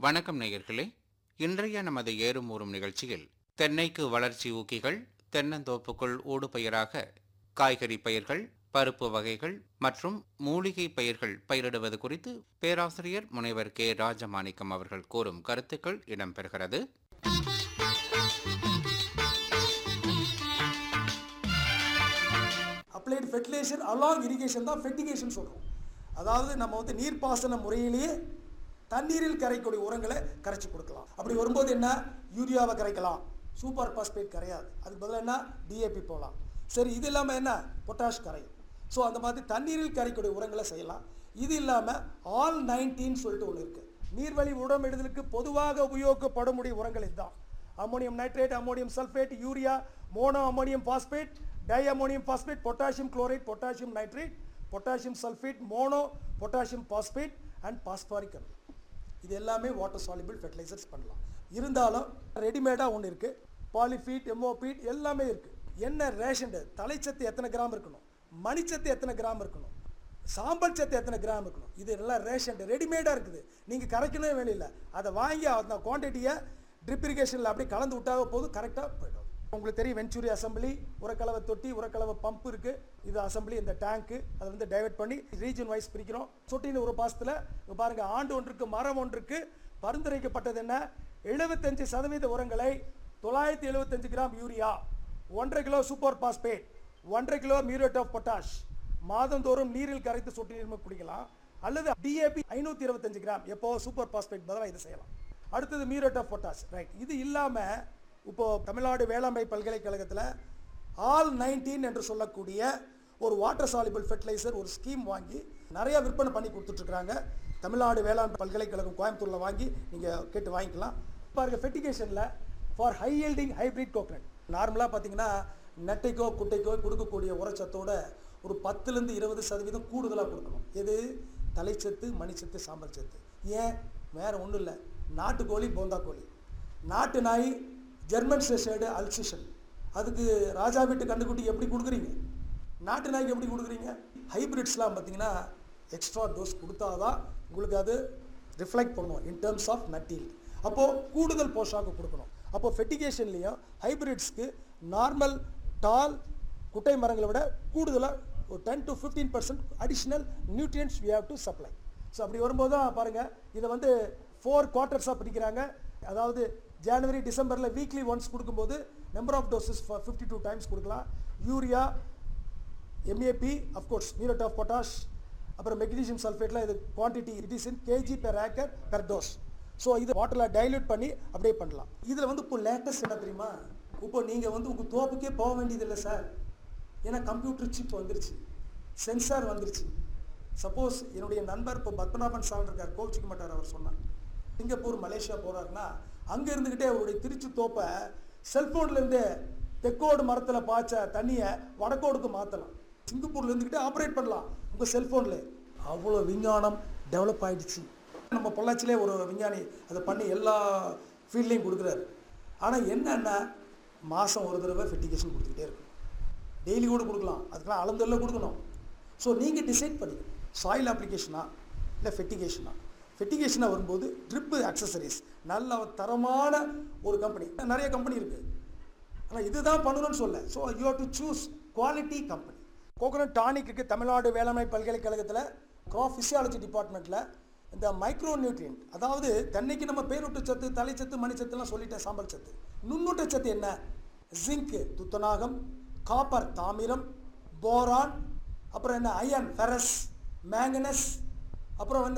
வணக்கம் நேயர்களே இன்றைய நமது ஏறும் ஊறும் நிகழ்ச்சியில் தென்னைக்கு வளர்ச்சி ஊக்கிகள் தென்னந்தோப்புக்குள் ஊடுபயிராக காய்கறி பயிர்கள் பருப்பு வகைகள் மற்றும் மூலிகை பயிர்கள் பயிரிடுவது குறித்து பேராசிரியர் முனைவர் கே ராஜமாணிக்கம் அவர்கள் கூறும் கருத்துக்கள் இடம்பெறுகிறது அப்ளைடு ஃபெர்டிலைசர் அலாங் இரிகேஷன் தான் ஃபெர்டிகேஷன் சொல்கிறோம் அதாவது நம்ம வந்து நீர்ப்பாசன முறையிலேயே தண்ணீரில் கரைக்கூடிய உரங்களை கரைச்சி கொடுக்கலாம் அப்படி வரும்போது என்ன யூரியாவை கரைக்கலாம் சூப்பர் பாஸ்பேட் கரையாது அதுக்கு பதிலாக என்ன டிஏபி போகலாம் சரி இது இல்லாமல் என்ன பொட்டாஷ் கரையும் ஸோ அந்த மாதிரி தண்ணீரில் கரைக்கூடிய உரங்களை செய்யலாம் இது இல்லாமல் ஆல் நைன்டீன் சொல்லிட்டு ஒன்று இருக்குது நீர்வழி உடமிடுதலுக்கு பொதுவாக உபயோகப்படக்கூடிய உரங்கள் இதுதான் ammonium nitrate ammonium sulphate urea mono ammonium phosphate di ammonium phosphate potassium chloride potassium nitrate potassium sulphate mono potassium phosphate and phosphoric அமிலம் இது எல்லாமே வாட்டர் சாலிபிள் ஃபெர்டிலைசர்ஸ் பண்ணலாம் இருந்தாலும் ரெடிமேடாக ஒன்று இருக்குது பாலிஃபீட் எமோபீட் எல்லாமே இருக்குது என்ன ரேஷன் தலைச்சத்து எத்தனை கிராம் இருக்கணும் மணிச்சத்து எத்தனை கிராம் இருக்கணும் சாம்பல் சத்து எத்தனை கிராம் இருக்கணும் இது எல்லாம் ரேஷன் ரெடிமேடாக இருக்குது நீங்கள் கரைக்கவே வேலையில்லை அதை வாங்கி அந்த குவான்டிட்டியை ட்ரிப் இரிகேஷனில் அப்படியே கலந்து விட்டாக போதும் கரெக்டாக போயிடும் உங்களுக்கு தெரியும் வெஞ்சூரி அசம்பிளி உரக்கலவை தொட்டி உரக்கலவை பம்ப் இருக்குது இது அசம்பிளி இந்த டேங்க்கு அதை வந்து டைவர்ட் பண்ணி ரீஜன் வைஸ் பிரிக்கிறோம் சொட்டின்னு ஒரு பாசத்தில் இங்கே பாருங்கள் ஆண்டு ஒன்றுக்கு மரம் ஒன்றுக்கு பரிந்துரைக்கப்பட்டது என்ன எழுபத்தஞ்சு சதவீத உரங்களை தொள்ளாயிரத்தி எழுபத்தஞ்சு கிராம் யூரியா ஒன்றரை கிலோ சூப்பர் பாஸ்பேட் ஒன்றரை கிலோ மியூரேட் ஆஃப் பொட்டாஷ் மாதந்தோறும் நீரில் கரைத்து சொட்டு நீர் குடிக்கலாம் அல்லது டிஏபி ஐநூற்றி இருபத்தஞ்சு கிராம் எப்போ சூப்பர் பாஸ்பேட் பதிலாக இது செய்யலாம் அடுத்தது மியூரேட் ஆஃப் பொட்டாஷ் ரைட் இது இல்லாமல் இப்போ தமிழ்நாடு வேளாண்மை பல்கலைக்கழகத்தில் ஆல் நைன்டீன் என்று சொல்லக்கூடிய ஒரு வாட்டர் சாலிபிள் ஃபெர்டிலைசர் ஒரு ஸ்கீம் வாங்கி நிறைய விற்பனை பண்ணி கொடுத்துட்ருக்குறாங்க தமிழ்நாடு வேளாண் பல்கலைக்கழகம் கோயம்புத்தூரில் வாங்கி நீங்கள் கேட்டு வாங்கிக்கலாம் பாருங்க ஃபெர்டிகேஷனில் for high yielding hybrid coconut நார்மலாக பார்த்தீங்கன்னா நெட்டைக்கோ குட்டைக்கோ கொடுக்கக்கூடிய உரச்சத்தோட ஒரு பத்துலேருந்து இருபது சதவீதம் கூடுதலாக கொடுக்கணும் எது தலைச்சத்து மணிச்சத்து சாம்பல் சத்து ஏன் வேறு ஒன்றும் இல்லை நாட்டுக்கோழி போந்தா கோழி நாட்டு நாய் ஜெர்மன் ஷெஷர்டு அல்சிஷன் அதுக்கு ராஜா வீட்டு கண்டுக்குட்டி எப்படி கொடுக்குறீங்க நாட்டு நாய்க்கு எப்படி கொடுக்குறீங்க ஹைப்ரிட்ஸ்லாம் பார்த்தீங்கன்னா எக்ஸ்ட்ரா டோஸ் கொடுத்தாதான் உங்களுக்கு அது ரிஃப்ளெக்ட் பண்ணும் இன் டேர்ம்ஸ் ஆஃப் நட்டீல் அப்போது கூடுதல் போஷாக்கு கொடுக்கணும் அப்போது ஃபெட்டிகேஷன்லேயும் ஹைப்ரிட்ஸ்க்கு நார்மல் டால் குட்டை மரங்களை விட கூடுதலாக ஒரு ten to fifteen percent additional nutrients we have to supply so அப்படி வரும்போது தான் பாருங்கள் இதை வந்து ஃபோர் குவார்ட்டர்ஸாக பிரிக்கிறாங்க அதாவது ஜனவரி டிசம்பரில் வீக்லி ஒன்ஸ் கொடுக்கும்போது number of doses fifty two times கொடுக்கலாம் urea MAP of course muriate of potash அப்புறம் மெக்னீசியம் சல்ஃபேட்டில் இது quantity it is in KG per acre per dose so இது வாட்டரில் டைல்யூட் பண்ணி அப்படியே பண்ணலாம் இதில் வந்து இப்போ லேட்டஸ்ட் என்ன தெரியுமா இப்போ நீங்கள் வந்து உங்கள் தோப்புக்கே போக வேண்டியதில்லை சார் ஏன்னா கம்ப்யூட்டர் சிப் வந்துருச்சு சென்சார் வந்துருச்சு சப்போஸ் என்னுடைய நண்பர் இப்போ பத்மநாபன் சார் இருக்கார் கோவிச்சுக்க மாட்டார் அவர் சொன்னார் சிங்கப்பூர் மலேசியா போகிறாருன்னா அங்கே இருந்துக்கிட்டே அவருடைய திருச்சி தோப்பை செல்ஃபோன்லேருந்தே தெக்கோடு மரத்தில் பாய்ச்ச தண்ணியை வடக்கோடுக்கு மாற்றலாம் சிங்கப்பூரில் இருந்துக்கிட்டே ஆப்ரேட் பண்ணலாம் உங்கள் செல்ஃபோனில் அவ்வளோ விஞ்ஞானம் டெவலப் ஆகிடுச்சு நம்ம பொள்ளாச்சிலே ஒரு விஞ்ஞானி அதை பண்ணி எல்லா ஃபீல்ட்லேயும் கொடுக்குறாரு ஆனால் என்னென்னா மாதம் ஒரு தடவை ஃபெட்டிகேஷன் கொடுத்துக்கிட்டே இருக்கணும் டெய்லி கூட கொடுக்கலாம் அதுக்கெல்லாம் அளந்தெல்லாம் கொடுக்கணும் ஸோ நீங்கள் டிசைட் பண்ணிக்கணும் சாயில் அப்ளிகேஷனா இல்லை ஃபெட்டிகேஷனா ஃபெட்டிகேஷனாக வரும்போது ட்ரிப்பு அக்சசரிஸ் நல்ல தரமான ஒரு கம்பெனி நிறைய கம்பெனி இருக்குது ஆனால் இதுதான் பண்ணணும்னு சொல்ல so you have to choose quality company coconut டானிக்கு தமிழ்நாடு வேளாண்மை பல்கலைக்கழகத்தில் க்ராப் ஃபிசியாலஜி டிபார்ட்மெண்ட்டில் இந்த மைக்ரோ நியூட்ரியன்ட் அதாவது தென்னைக்கு நம்ம பேரூட்ட சத்து தலைச்சத்து மணிச்சத்துலாம் சொல்லிட்டேன் சாம்பல் சத்து நுண்ணூட்ட சத்து என்ன ஜிங்க் துத்தநாகம் காப்பர் தாமிரம் போரான் அப்புறம் என்ன அயன் ஃபெரஸ் மேங்கனஸ் அப்புறம் வந்து